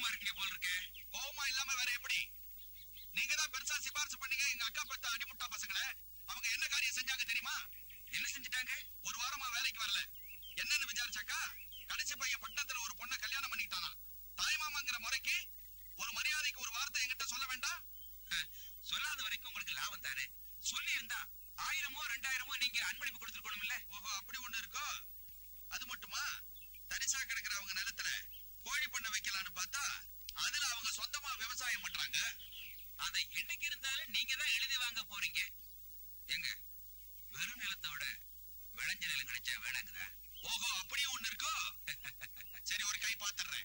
இருக்கீங்க போல இருக்கு கோவமா இல்லாம வேற எப்படி நீங்க தான் பெருசா சிபாரிசு பண்ணீங்க எங்க அக்கா பெத்த அடிமுட்டா பசங்களை அவங்க என்ன காரியம் செஞ்சாங்க தெரியுமா என்ன செஞ்சுட்டாங்க ஒரு வாரமா வேலைக்கு வரல என்னன்னு விசாரிச்சாக்கா கடைசி பையன் பட்டணத்துல ஒரு பொண்ணை கல்யாணம் பண்ணிக்கிட்டானா தாய்மாமாங்கிற முறைக்கு ஒரு மரியாதைக்கு ஒரு வார்த்தை என்கிட்ட சொல்ல வேண்டாம் சொல்லாத வரைக்கும் உங்களுக்கு லாபம் தானே சொல்லி இருந்தா ஆயிரமோ ரெண்டாயிரமோ நீங்க அன்பளிப்பு கொடுத்துருக்கணும் இல்ல ஓஹோ அப்படி ஒண்ணு இருக்கோ அது மட்டுமா தரிசா கிடக்குற அவங்க நிலத்துல கோழி பண்ண வைக்கலான்னு பார்த்தா அதுல அவங்க சொந்தமா விவசாயம் பண்றாங்க அதை என்னைக்கு இருந்தாலும் நீங்க தான் எழுதி வாங்க போறீங்க எங்க வெறும் நிலத்தை விட விளைஞ்ச நிலம் கிடைச்சா வேணாங்குதா ஓஹோ அப்படியே ஒண்ணு இருக்கோ சரி ஒரு கை பாத்துறேன்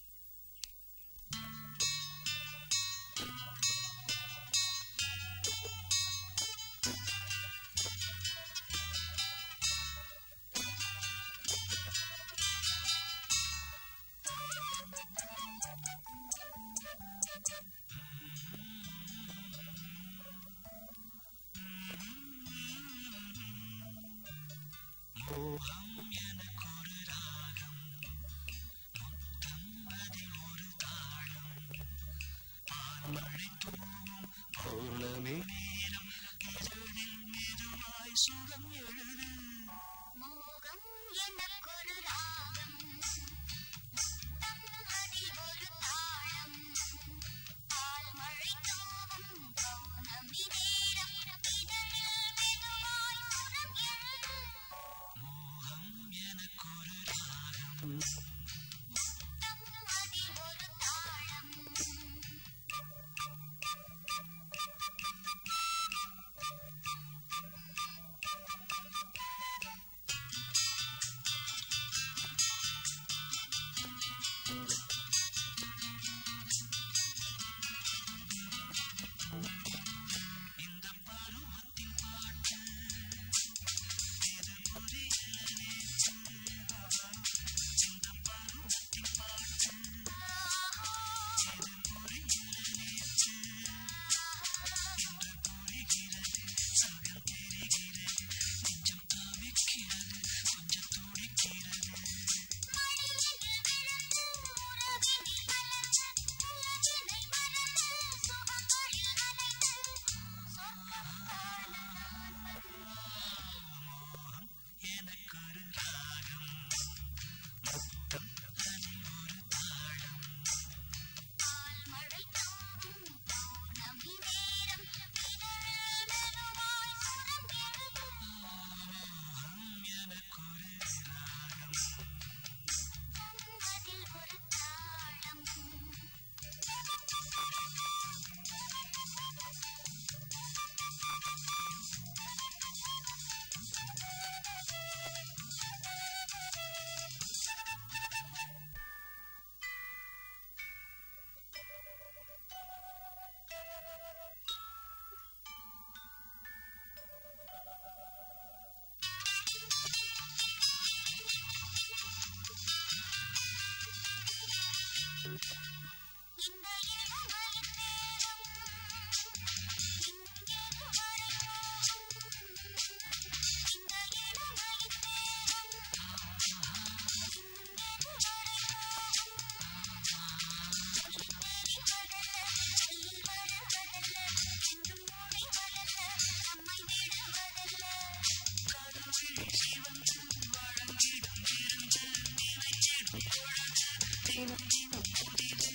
மோகம் எனக்கு ஒரு ராகம் முத்தம் அதில் ஒரு தாளம் பால்மழை தூவும் பௌர்ணமி நேரம் இதழில் மெதுவாய் சுகம் எழுது மோகம் எனக்கொரு ராகம் முத்தம் அதில் ஒரு தாளம் பால்மழை தூவும் பௌர்ணமி நேரம் இதழில் மெதுவாய் சுரம் எழுது மோகம் எனக்கு ஒரு ராகம் முத்தம் அதில் ஒரு தாளம் இந்த பருவத்தின் பாட்டு இது புரியல நேற்று இந்த பருவத்தின் பாட்டு இது புரியல நேற்று இன்று புரிகிறது சுகம் தெரிகிறது கொஞ்சம் தவிக்கிறது கொஞ்சம் துடிக்கிறது மடியினில் விழுந்து உறவினில் கலந்து உலகினை மறந்து சுகங்களில் நனைந்து சொர்க்கம் காண நான் வந்தேன் மோகம் எனக்கு ஒரு ராகம் முத்தம் அதில் ஒரு தாளம் பால்மழை தூவும் பௌர்ணமி நேரம் இதழில் மெதுவாய் சுரம் எழுது மோகம் எனக்கு ஒரு ராகம் அதில் ஒரு தாளம் இந்த இளமையின் நேரம் இங்கேது வரை போகும் இந்த இளமையின் நேரம் இங்கேது வரை போகும் தெரிவதல்ல கையில் வருவதல்ல என்றும் முடிவதல்ல நம்மை விடுவதல்ல கருவிழி சிவந்து வழங்கிடும் இருந்து நினைச்சிடும் பொழுது தினம் தினம் புதிது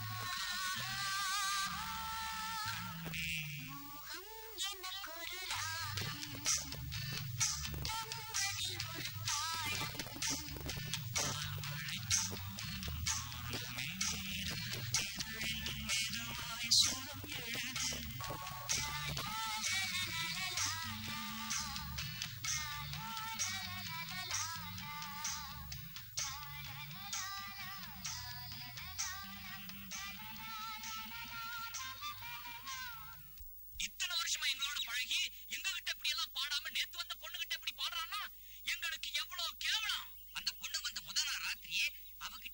மோகம் எனக்கொரு ராகம் அதில் ஒரு தாளம் மெதுவாய் சுகம் எழுது இத்தனை வருஷமா எங்களோட பழகி எங்க கிட்ட இப்படி எல்லாம் பாடாம நேத்து வந்த பொண்ணு கிட்ட இப்படி பாடுறான்னா எங்களுக்கு எவ்வளவு கேவலம் அந்த பொண்ணு வந்த முதல் நாள் ராத்திரியே அவகிட்ட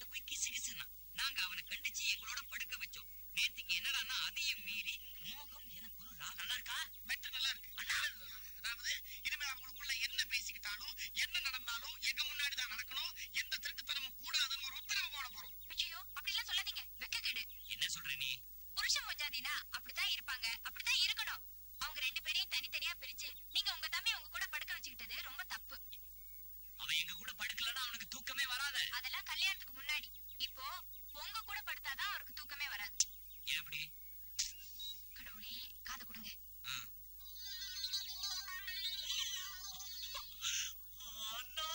இப்போ உங்க கூட படுத்தாதான் அவருக்கு தூக்கமே வராது ஏன் அப்படி கடவுளே காது கொடுங்க ஆ. அண்ணா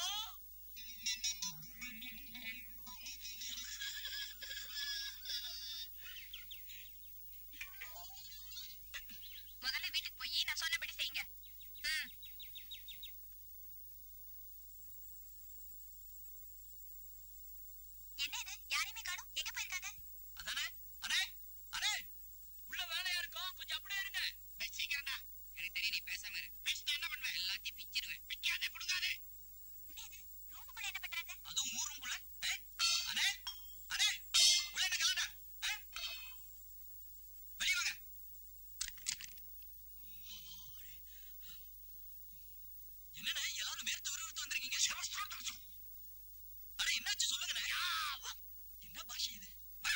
முதல்ல வீட்டுக்கு போய் நான் சொன்னபடி செய்யுங்க ம். என்ன இது யாரையுமே காணோம் எங்க போயிருக்காங்க அதானே அண்ணே அண்ணே உள்ள வேலையா இருக்கும் கொஞ்சம் அப்படியே இருங்க சீக்கிரம்டா எனக்கு தெரியும் நீ பேசாம இரு பேசிட்டு என்ன பண்ணுவேன் எல்லாத்தையும் பிச்சிருவேன் பிக்காதே கொடுக்காதே என்ன இது ரூமுக்குள்ள என்ன பண்றாங்க அதுவும் ஊர் ரூம்குள்ள ஏய், அண்ணே அண்ணே உள்ள என்ன காணா வெளிய வாங்க என்னண்ணே யாரும் வேர்த்து விறுவிறுத்து வந்திருக்கீங்க செமஸ்டர் தரச்சும் அட என்னாச்சு சொல்லுங்கண்ணே என்ன பாஷை இது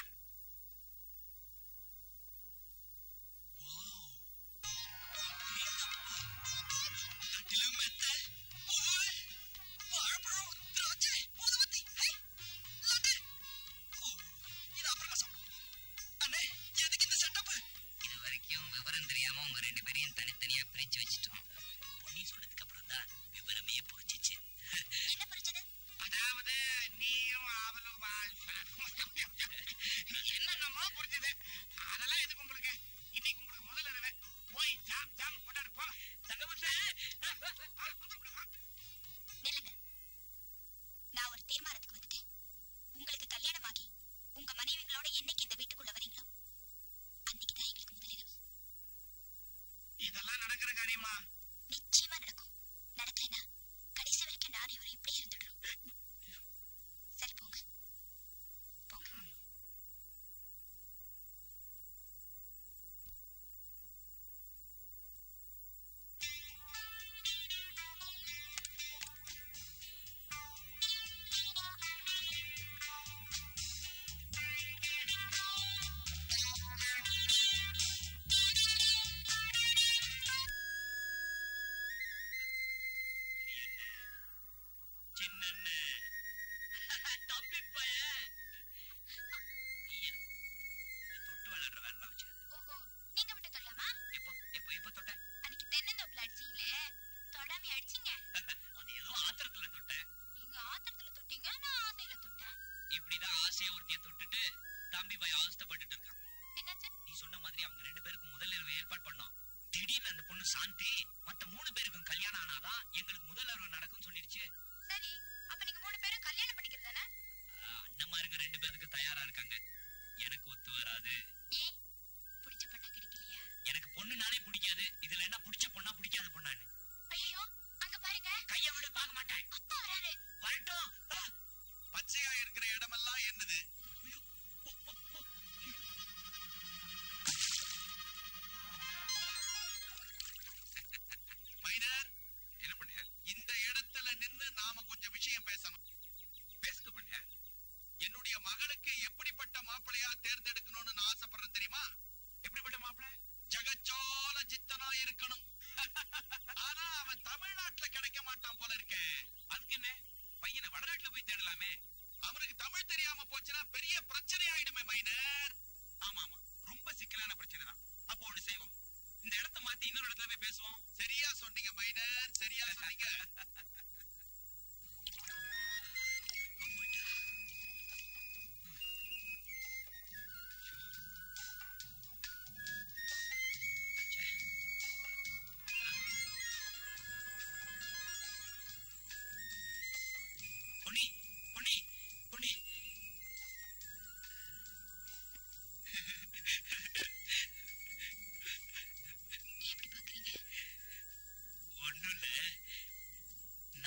கட்டிலும் மெத்தை புல் வாழைப்பழம் திராட்சை ஊதுபத்தி ஏய், லட்டு. ஓ, இது அப்புறமா சாப்பிடுவோம். அண்ணே எதுக்கு இந்த செட்டப் இது வரைக்கும் விவரம் தெரியாம உங்க ரெண்டு பேரையும் தனித்தனியா பிரிச்சு வச்சுட்டோம் பொன்னி சொன்னதுக்கு அப்புறம் தான் விவரமே புரிச்சிச்சு என்ன பிரச்சனை அதாவது நீயும் அவளும் என்னென்னமோ புரிஞ்சது அதெல்லாம் எதுக்கு உங்களுக்கு இன்னைக்கு உங்களுக்கு முதல்ல தடவை. போய் ஜாம் ஜாம் கொண்டாடு போ தங்கமுத்து நில்லுங்க நான் ஒரு தீர்மானத்துக்கு வந்துட்டேன் உங்களுக்கு கல்யாணம் ஆகி உங்க மனைவிங்களோட என்னைக்கு இந்த வீட்டுக்குள்ள வரீங்களோ அன்னைக்கு தான் எங்களுக்கு முதலிரவு இதெல்லாம் நடக்கிற காரியமா நிச்சயமா நடக்கும் நடக்கலைன்னா கடைசி வரைக்கும் நானும் இவரும் இப்படி இருந்துடுறோம் சரி போங்க போங்க சின்ன தம்பி பையன் நீ ஏன் தொட்டு விளையாடுற வேலை வச்சு ஓஹோ நீங்க மட்டும் சொல்லலாமா எப்போ எப்போ எப்போ தொட்ட அன்னைக்கு தென்னந்தோப்புல அடிச்சீங்களே தொடாம அடிச்சீங்க அது ஏதோ ஆத்திரத்துல தொட்டேன் நீங்க ஆத்திரத்துல தொட்டீங்க நான் ஆசையில தொட்டேன் இப்படிதான் ஆசையா ஒருத்திய தொட்டுட்டு தம்பி பையன் அவஸ்தைப்பட்டுட்டு இருக்கான் என்னாச்சு நீ சொன்ன மாதிரி அவங்க ரெண்டு பேருக்கும் முதல் இரவு ஏற்பாடு பண்ணோம் திடீர்னு அந்த பொண்ணு சாந்தி மத்த மூணு பேருக்கும் கல்யாணம் ஆனாதான் எங்களுக்கு முதல் இரவு நடக்கும்னு சொல்லிடுச்சு சரி அப்ப நீங்க மூணு பேரும் கல்யாணம் பண்ணிக்கிறது தானே ஆஹ், அண்ணன்மாருங்க ரெண்டு பேருக்கு தயாரா இருக்காங்க எனக்கு ஒத்து வராது ஏன் பிடிச்ச பொண்ணா கிடைக்கலையா எனக்கு பொண்ணுனாலே பிடிக்காது இதுல என்ன பிடிச்ச பொண்ணா பிடிக்காத பொண்ணான்னு ஐயோ அங்க பாருங்க கைய விட பார்க்க மாட்டேன் அப்பா வராரு வரட்டும் ஆ, பச்சையா இருக்கிற இடமெல்லாம் என்னது மைனர் என்ன பண்ண இந்த இடத்துல நின்னு நாம கொஞ்சம் விஷயம் பேசணும் பேசுங்க பண்ண என்னுடைய மகனுக்கு எப்படிப்பட்ட மாப்பிள்ளையா தேர்ந்தெடுக்கணும்னு நான் ஆசைப்படுறேன் தெரியுமா எப்படிப்பட்ட மாப்பிள்ளை ஜெகஜால சித்தனா இருக்கணும் ஆனா அவன் தமிழ்நாட்டுல கிடைக்க மாட்டான் போல இருக்கே அதுக்கு என்ன பையனை வடநாட்டுல போய் தேடலாமே அவனுக்கு தமிழ் தெரியாம போச்சுன்னா பெரிய பிரச்சனை ஆயிடுமே மைனர் ஆமா ஆமா ரொம்ப சிக்கலான பிரச்சனை தான் அப்போ ஒண்ணு செய்வோம் இந்த இடத்த மாத்தி இன்னொரு இடத்துல போய் பேசுவோம் சரியா சொன்னீங்க மைனர் சரியா சொன்னீங்க பொன்னி பொன்னி பொன்னி எப்படி பாக்குறீங்க ஒண்ணும் இல்ல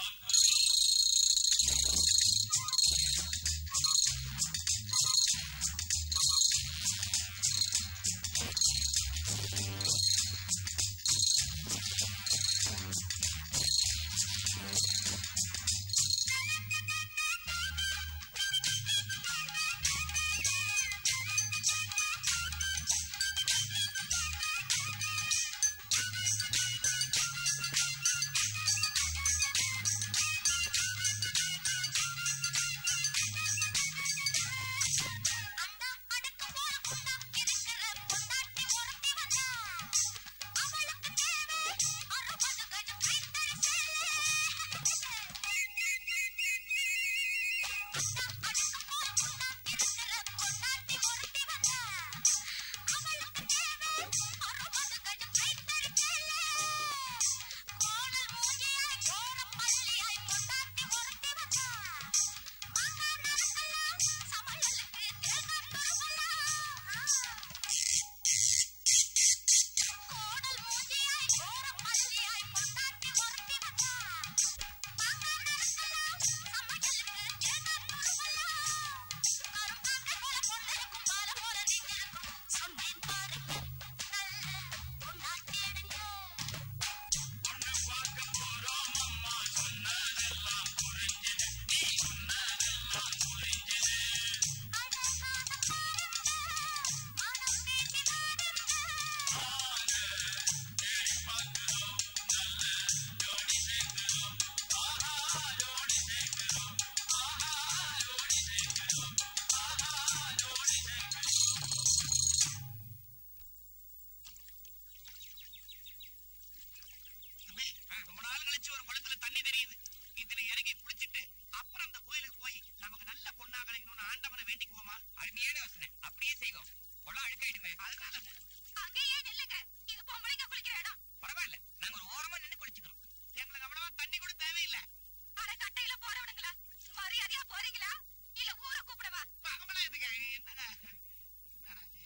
தம்பி, ரொம்ப நாள் கழிச்சு ஒரு குளத்துல தண்ணி தெரியுது இதுல இறங்கி குளிச்சிட்டு அப்புறம் அந்த கோயிலுக்கு போய் நமக்கு நல்ல பொண்ணா கிடைக்கணும்னு ஆண்டவனை வேண்டிக்குவோமா அருமையான யோசனை அப்படியே செய்வோம் குளம் அழுக்காயிடுமே அதனால அங்கேயே நில்லுங்க இது பொம்பளைங்க குளிக்கிற இடம் பரவாயில்ல நாங்க ஒரு ஓரமா நின்னு குளிச்சுக்கிறோம் எங்களுக்கு அவ்வளவா தண்ணி கூட தேவையில்லை அரை கட்டையில போறவனுங்களா மரியாதையா போறீங்களா இல்ல ஊரை கூப்பிடவா அவங்களா இதுக்கு என்னங்க என்னடாச்சு?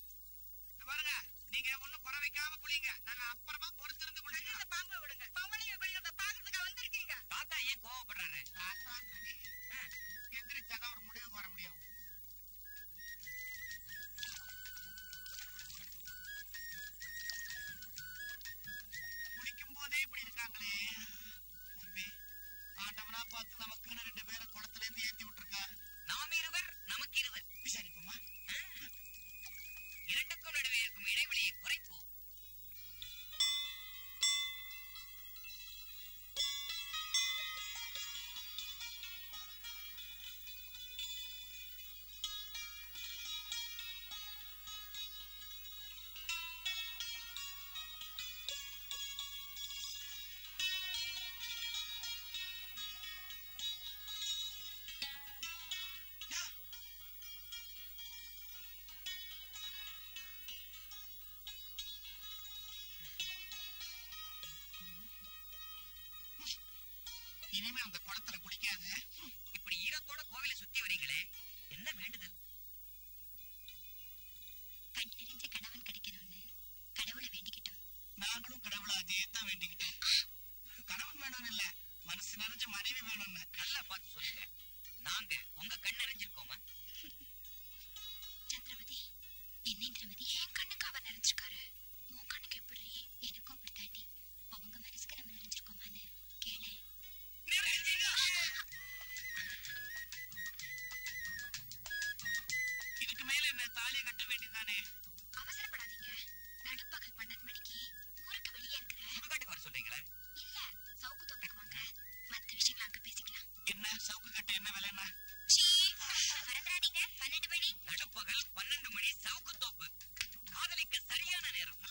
இங்க பாருங்க நீங்க ஒண்ணும் குறை வைக்காம குளிங்க நாங்க அப்புறமா பொறுத்திருந்து குளிக்கிறோம் பாம்பு விடுங்க பொம்பளைங்க குளிக்கிறத பாக்கிறதுக்கு வந்திருக்கீங்க தாத்தா ஏன் கோவப்படுறாரு எந்திரிச்சாதான் ஒரு முடிவுக்கு வர முடியும் குளிக்கும் போதே இப்படி இருக்காங்களே தம்பி ஆண்டவனா பார்த்து நமக்குன்னு ரெண்டு பேரை குளத்துல இருந்து ஏத்தி விட்டுருக்கா நாம் இருவர் நமக்கு இருவர் விசாரிப்போமா இரண்டுக்கும் நடுவே இருக்கும் இடைவெளியை குறைப்போம் இனிமே அந்த குளத்துல குடிக்காத இப்படி ஈரத்தோட கோவிலை சுத்தி வரீங்களே என்ன வேண்டுதல் கண் நிறைஞ்ச கணவன் கிடைக்கணும்னு கடவுளை வேண்டிக்கிட்டோம் நாங்களும் கடவுளை அதே தான் வேண்டிக்கிட்டோம் கணவன் வேணும்னு இல்ல மனசு நிறைஞ்ச மனைவி வேணும்னு நல்லா பார்த்து சொல்லுங்க நாங்க உங்க கண் நிறைஞ்சிருக்கோமா சந்திரமதி என்னைங்கிறமதி என் கண்ணுக்கு அவர் நிறைஞ்சிருக்காரு உன் கண்ணுக்கு எப்படி எனக்கும் அப்படித்தாண்டி அவங்க மனசுக்கு நம்ம நிறைஞ்சிருக்கோமான்னு கேளு இதுக்கு மேல என்ன தாலியை கட்ட வேண்டியதானே அவசரப்படாதீங்க நடுப்பகல் பன்னெண்டு மணிக்கு ஊருக்கு வெளியே இருக்கிற சுடுகாட்டுக்கு வர சொல்றீங்களே இல்ல சவுக்கு தோப்புக்கு வாங்க மத்த விஷயங்களை அங்க பேசிக்கலாம் என்ன சவுக்கு கட்ட என்ன விலைன்னா சீ, மறந்துடாதீங்க பன்னெண்டு மணி நடுப்பகல் பன்னெண்டு மணி சவுக்கு தோப்பு காதலிக்க சரியான நேரம்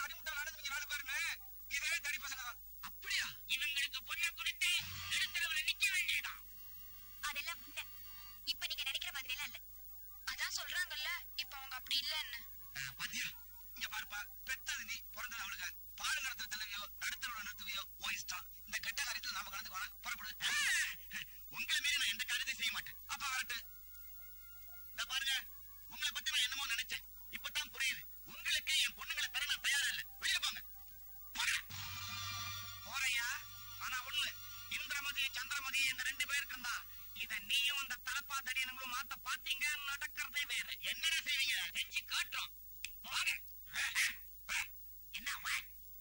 அடிமுட்டால் நடந்து நாலு பேருங்க இதே தடி பசங்க தான் அப்படியா இவங்களுக்கு பொண்ணை கொடுத்து நடுத்தரவுல நிக்க வேண்டியதான் அதெல்லாம் முன்ன இப்ப நீங்க நினைக்கிற மாதிரி எல்லாம் இல்ல அதான் சொல்றாங்கல்ல இப்ப அவங்க அப்படி இல்லன்னு ஆ, பாத்தியா இங்க பாருப்பா பெத்தது நீ பிறந்தது அவளுக்கு பாடு கடத்துற தலைவியோ நடுத்தரோட நிறுத்துவியோ ஓ இஷ்டம் இந்த கெட்ட காரியத்துல நாம கலந்து வேணா புறப்படு உங்களை மீறி நான் எந்த காரியத்தையும் செய்ய மாட்டேன் அப்ப வரட்டு இந்த பாருங்க உங்களை பத்தி நான் என்னமோ நினைச்சேன் இப்பதான் புரியுது உங்களுக்கு என் பொண்ணுங்களை தர நான் தயாரா இல்ல வெளியே போங்க போங்க. போறையா ஆனா ஒண்ணு இந்திரமதி சந்திரமதி இந்த ரெண்டு பேருக்கும் தான் இத நீயும் அந்த தலப்பா தடியனுங்களும் மாத்த பாத்தீங்க நடக்கிறதே வேற என்னடா செய்வீங்க செஞ்சு காட்டுறோம் வாங்க என்ன வா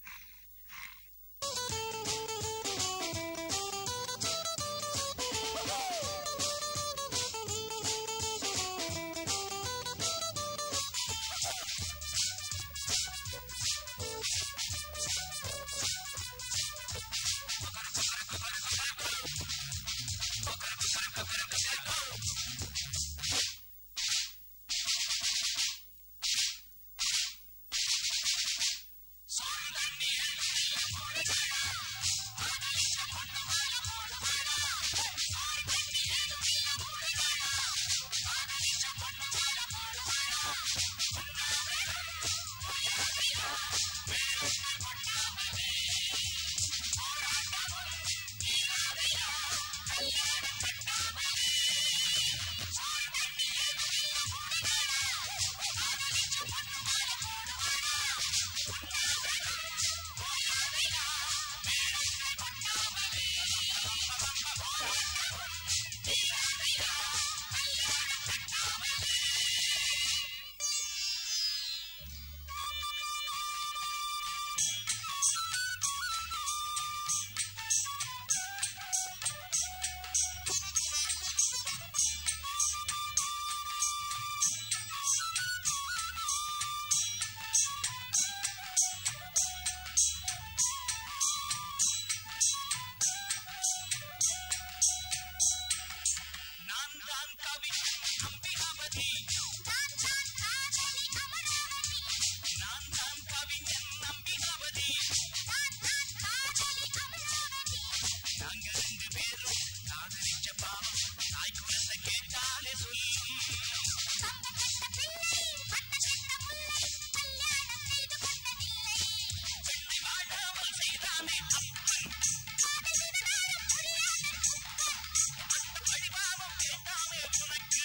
நான் தான் கவி அம்பிகாபதி நான் தான் கவிஞன் அம்பிகாபதி நாங்க ரெண்டு பேரும் காதலிச்ச பாவம் தாய் குழந்தை கேட்டாலே சொல்லும் பெண்ணை வாழாமல் செய்தானே அடிபாவம் கேட்டாமே உனக்கு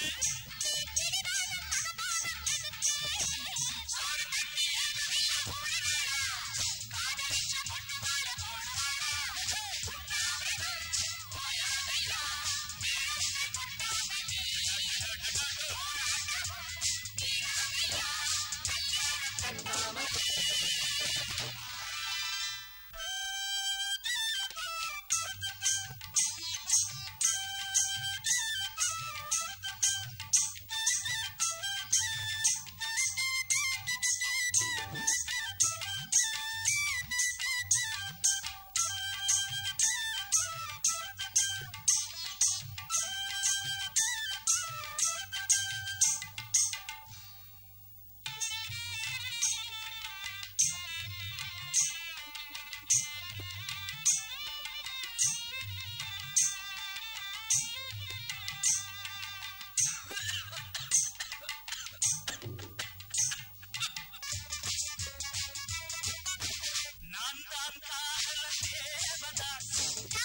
நான் தான் காதலன் தேவதாஸ்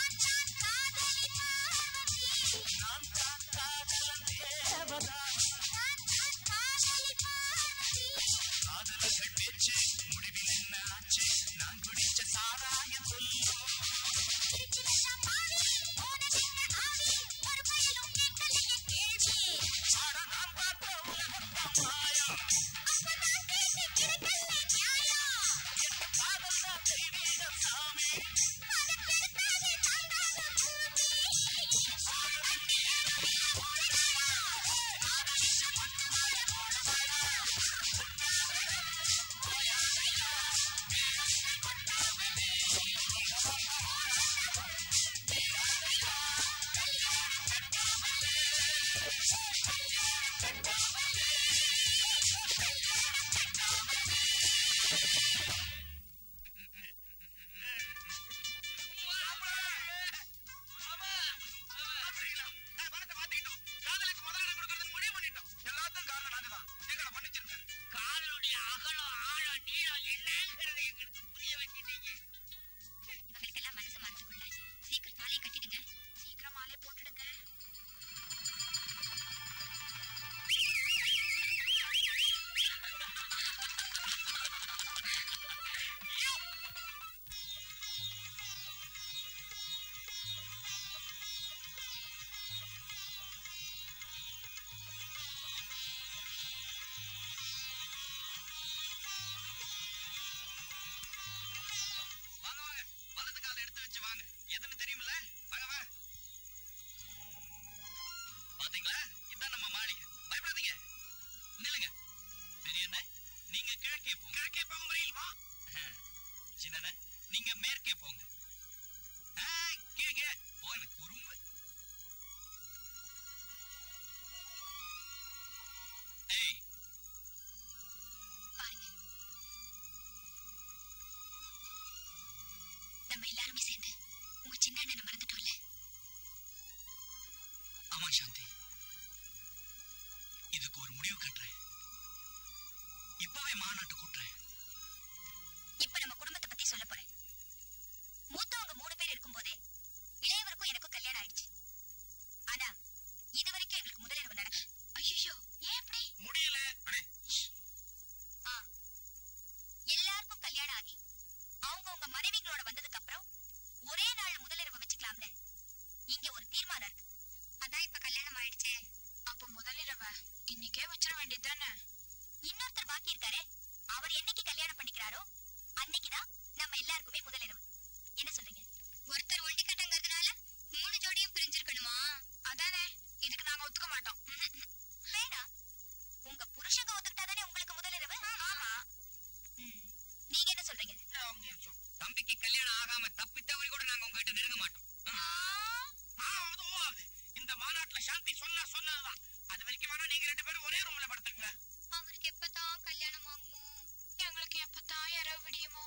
நான் தான் காதலன் தேவதாஸ் காதலர்கள் பேச்சு முடிவில் என்ன ஆச்சு நான் குடிச்ச சாராய சொல்லும் ஆட நான் பார்த்த உலகம் தான் மாயம் காதல் தான் தெய்வீகம் சாமி Thank நாம எல்லாருமே சேர்ந்து உங்க சின்ன அண்ணனை மறந்துட்டோம்ல ஆமா சாந்தி இதுக்கு ஒரு முடிவு கட்டுறேன் இப்பவே மாநாட்டை கூட்டுறேன் இப்ப நம்ம குடும்பத்தை பத்தி சொல்ல போறேன் மூத்தவங்க மூணு பேர் இருக்கும்போதே இளையவருக்கும் எனக்கும் கல்யாணம் ஆயிடுச்சு ஆனா இது வரைக்கும் எங்களுக்கு முதலிரவு நட ஐயோ ஏன் அப்படி முடியல அடே, ஆ. எல்லாருக்கும் கல்யாணம் ஆகி அவங்க உங்க மனைவிங்களோட வந்ததுக்கு அப்புறம் ஒரே நாள் முதலிரவு வச்சுக்கலாம்னு இங்க ஒரு தீர்மானம் இருக்கு அதான் இப்ப கல்யாணம் ஆயிடுச்சே அப்போ முதலிரவ இன்னைக்கே வச்சிட வேண்டியதுதானே இன்னொருத்தர் பாக்கி இருக்காரே அவர் என்னைக்கு கல்யாணம் பண்ணிக்கிறாரோ அன்னைக்குதான் நம்ம எல்லாருக்குமே முதலிரவு என்ன சொல்றீங்க ஒருத்தர் ஒண்டி கட்டங்கிறதுனால மூணு ஜோடியும் பிரிஞ்சிருக்கணுமா அதானே இதுக்கு நாங்க ஒத்துக்க மாட்டோம் வேணாம் உங்க புருஷங்க ஒத்துக்கிட்டாதானே உங்களுக்கு முதலிரவு ஆமா ம். நீங்க என்ன சொல்றீங்க தம்பிக்கு கல்யாணம் ஆகாம தப்பி தவறி கூட நாங்க உங்ககிட்ட நெருங்க மாட்டோம் ஆ, அதுவும் அது. இந்த மாநாட்டுல சாந்தி சொன்னா சொன்னதுதான் அது வரைக்கும் வேணா நீங்க ரெண்டு பேரும் ஒரே ரூம்ல படுத்துங்க அவருக்கு எப்பதான் கல்யாணம் ஆகுமோ எங்களுக்கு எப்பதான் இரவு விடியுமோ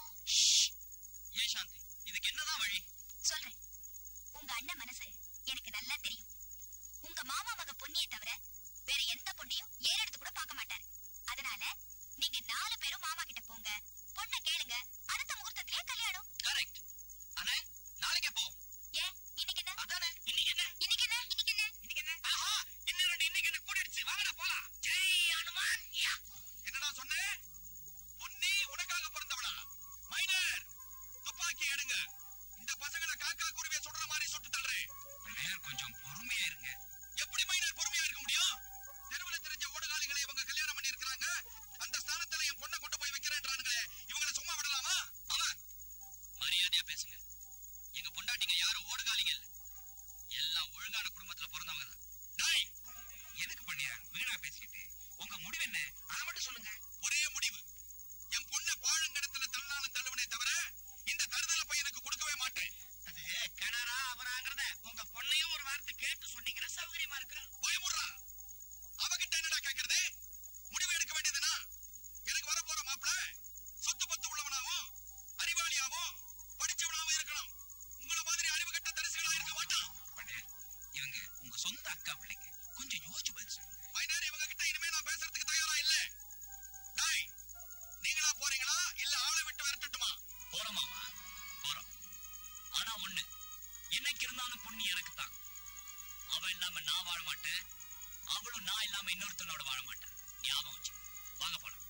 ஏன் சாந்தி இதுக்கு என்னதான் வழி சொல்றேன் உங்க அண்ணன் மனசு எனக்கு நல்லா தெரியும் உங்க மாமா மக பொன்னியை தவிர வேற எந்த பொண்ணையும் ஏறெடுத்து கூட பார்க்க மாட்டாரு அதனால நீங்க நாலு பேரும் மாமா கிட்ட போங்க பொண்ணை கேளுங்க அடுத்த முகூர்த்தத்திலேயே கல்யாணம் கரெக்ட் அண்ணே நாளைக்கே போ ஏன் இன்னைக்கு என்ன அதானே இன்னைக்கு என்ன இன்னைக்கு என்ன இன்னைக்கு என்ன இன்னைக்கு என்ன ஆஹா இன்னும் ரெண்டு இன்னைக்கு என்ன கூடிடுச்சு வாங்கடா போலாம் ஜெய் அனுமான் யா என்னடா சொன்னேன் பொன்னி உனக்காக பிறந்தவளா மைனர் துப்பாக்கி எடுங்க இந்த பசங்களை காக்கா குருவிய சுடுற மாதிரி சுட்டு தள்ளுறேன் மைனர் கொஞ்சம் பொறுமையா இருங்க எப்படி மைனர் பொறுமையா இருக்க முடியும் தெருவுல தெரிஞ்ச ஓடுகாலிகளை இவங்க கல்யாணம் பண்ணி இருக்காங்க அந்த ஸ்தானத்துல என் பொண்ணை கொண்டு போய் வைக்கிறேன்றானுங்களே இவங்களை சும்மா விடலாமா அவன் மரியாதையா பேசுங்க எங்க பொண்டாட்டிங்க யாரும் ஓடுகாலிங்க இல்ல எல்லாம் ஒழுங்கான குடும்பத்துல பிறந்தவங்க தான் டேய் எதுக்கு பண்ணியா வீணா பேசிக்கிட்டு உங்க முடிவு என்ன அதை மட்டும் சொல்லுங்க ஒரே முடிவு என் பொண்ணை பாழுங்கடத்துல தள்ளாலும் தள்ளுவனே தவிர இந்த தருதல பையனுக்கு கொடுக்கவே மாட்டேன் அது கனரா அவராங்கிறத உங்க பொண்ணையும் ஒரு வார்த்தை கேட்டு சொன்னீங்கன்னா சௌகரியமா இருக்கு பயமுடுறா அவகிட்ட என்னடா கேக்குறது முடிவு எடுக்க வேண்டியதுனா எனக்கு வர போற மாப்பிள சொத்து பத்து உள்ளவனாவும் அறிவாளியாவும் படிச்சவனாவும் இருக்கணும் உங்களை மாதிரி அறிவு கட்ட தரிசிகளா இருக்க மாட்டான் இவங்க உங்க சொந்த அக்கா பிள்ளைங்க கொஞ்சம் யோசிச்சு பதில் சொல்லுங்க மைனார் இவங்க கிட்ட இனிமே நான் பேசுறதுக்கு தயாரா இல்ல டேய் நீங்களா போறீங்களா இல்ல ஆளை விட்டு விரட்டட்டுமா போறோம் மாமா போறோம் ஆனா ஒண்ணு என்னைக்கு இருந்தாலும் பொண்ணு எனக்கு தான் அவ இல்லாம நான் வாழ மாட்டேன் அவளும் நான் இல்லாம இன்னொருத்தனோட வாழ மாட்டேன் ஞாபகம் வச்சு வாங்க போலாம்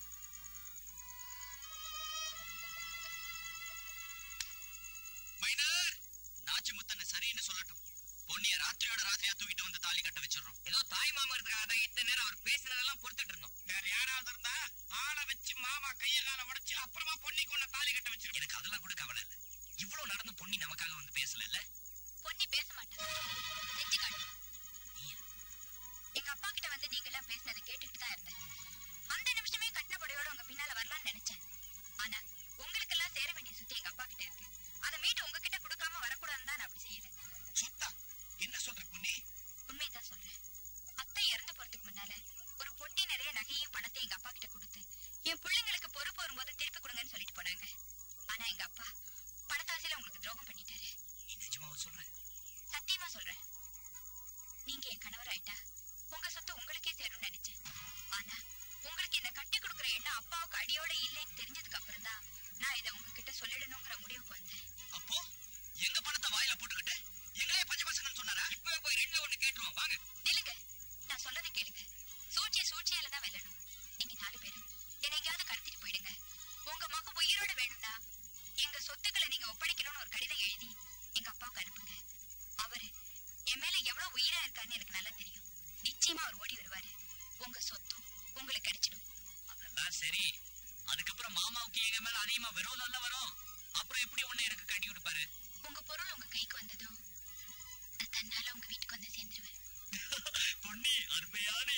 மைனர் நாச்சி முத்தனை சரின்னு சொல்லட்டும் பொன்னிய ராத்திரியோட ராத்திரியா தூக்கிட்டு வந்து தாலி கட்ட வச்சிடறோம் ஏதோ தாய் மாமா இருக்காக தான் இத்தனை நேரம் அவர் பேசுறதெல்லாம் பொறுத்துட்டு இருந்தோம் வேற யாராவது இருந்தா ஆளை வச்சு மாமா கைய கால உடைச்சு அப்புறமா பொன்னிக்கு ஒண்ணு தாலி கட்ட வச்சிருக்கோம் எனக்கு அதெல்லாம் கூட கவலை இல்ல இவ்வளவு நடந்து பொன்னி நமக்காக வந்து பேசல இல்ல பொன்னி பேச மாட்டேன் செஞ்சு காட்டு எங்க அப்பா கிட்ட வந்து நீங்க எல்லாம் பேசினதை கேட்டுட்டு தான் இருந்தேன் அந்த நிமிஷமே கட்டின புடையோட உங்க பின்னால வரலாம்னு நினைச்சேன் ஆனா உங்களுக்கு எல்லாம் சேர வேண்டிய சுத்தி எங்க அப்பா கிட்ட இருக்கு அதை மீட்டு உங்ககிட்ட கொடுக்காம வரக்கூடாதுன்னு தான் நான் அப்படி செய்யல சுத்தா என்ன சொல்ற பொன்னி உண்மைதான் சொல்றேன் அத்தை இறந்து போறதுக்கு முன்னால ஒரு பொட்டி நிறைய நகையும் பணத்தையும் எங்க அப்பா கிட்ட கொடுத்து என் பிள்ளைங்களுக்கு பொறுப்பு வரும்போது திருப்பி கொடுங்கன்னு சொல்லிட்டு போனாங்க ஆனா எங்க அப்பா பணத்தாசையில உங்களுக்கு துரோகம் பண்ணிட்டாரு நீ நிஜமாவா சொல்ற சத்தியமா சொல்றேன் நீங்க என் கணவர் ஆயிட்டா உங்க சொத்து உங்களுக்கே சேரும்னு நினைச்சேன் ஆனா உங்களுக்கு என்ன கட்டி கொடுக்குற எண்ணம் அப்பாவுக்கு அடியோட இல்லைன்னு தெரிஞ்சதுக்கு அப்புறம் தான் நான் இதை உங்ககிட்ட சொல்லிடணுங்கிற முடிவுக்கு வந்தேன் அப்போ எங்க பணத்தை வாயில போட்டுக்கிட்டு எங்களே பச்சை பசங்கன்னு சொன்னாரா இப்பவே போய் ரெண்டுல ஒண்ணு கேட்டுருவோம் வாங்க நில்லுங்க நான் சொன்னதை கேளுங்க சூழ்ச்சியை சூழ்ச்சியால தான் வெல்லணும் நீங்க நாலு பேரும் என்னை எங்கேயாவது கடத்திட்டு போயிடுங்க உங்க மகன் உயிரோட வேணும்னா எங்க சொத்துக்களை நீங்க ஒப்படைக்கணும்னு ஒரு கடிதம் எழுதி எங்க அப்பாவுக்கு அனுப்புங்க அவரு என் மேல எவ்வளவு உயிரா இருக்காருன்னு எனக்கு நல்லா தெரியும் நிச்சயமா அவர் ஓடி வருவாரு உங்க சொத்தும் உங்களுக்கு கிடைச்சிடும் அதெல்லாம் சரி அதுக்கப்புறம் மாமாவுக்கு எங்க மேல அதிகமா விரோதம் எல்லாம் வரும் அப்புறம் எப்படி உன்னை எனக்கு கட்டி கொடுப்பாரு உங்க பொருள் உங்க கைக்கு வந்ததும் நான் தன்னால உங்க வீட்டுக்கு வந்து சேர்ந்துருவேன் பொன்னி அருமையான